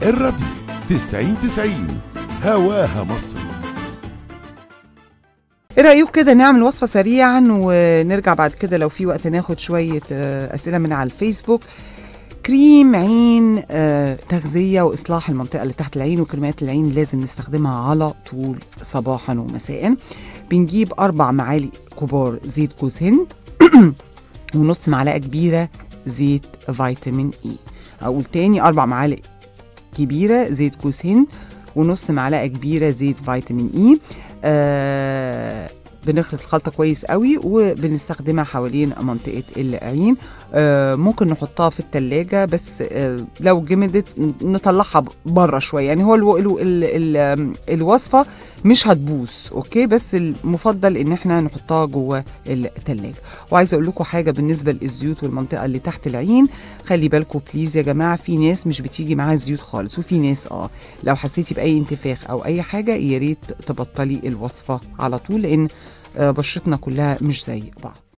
الراديو 90 90 هواها مصر ايه رايكم كده نعمل وصفه سريعا ونرجع بعد كده لو في وقت ناخد شويه آه، اسئله من على الفيسبوك كريم عين آه، تغذيه واصلاح المنطقه اللي تحت العين وكريمات العين لازم نستخدمها على طول صباحا ومساء بنجيب اربع معالق كبار زيت جوز هند ونص معلقه كبيره زيت فيتامين اي اقول تاني اربع معالق كبيره زيت جوز هند ونص معلقه كبيره زيت فيتامين اي آه بنخلط الخلطة كويس قوي وبنستخدمها حوالين منطقة العين آه ممكن نحطها في التلاجة بس آه لو جمدت نطلعها بره شوية يعني هو الو ال ال ال الوصفة مش هتبوظ اوكي بس المفضل ان احنا نحطها جوه التلاجة وعايزة اقول لكم حاجة بالنسبة للزيوت والمنطقة اللي تحت العين خلي بالكم بليز يا جماعة في ناس مش بتيجي معاها زيوت خالص وفي ناس اه لو حسيتي بأي انتفاخ او اي حاجة يا ريت تبطلي الوصفة على طول لان آه، بشرتنا كلها مش زي بعض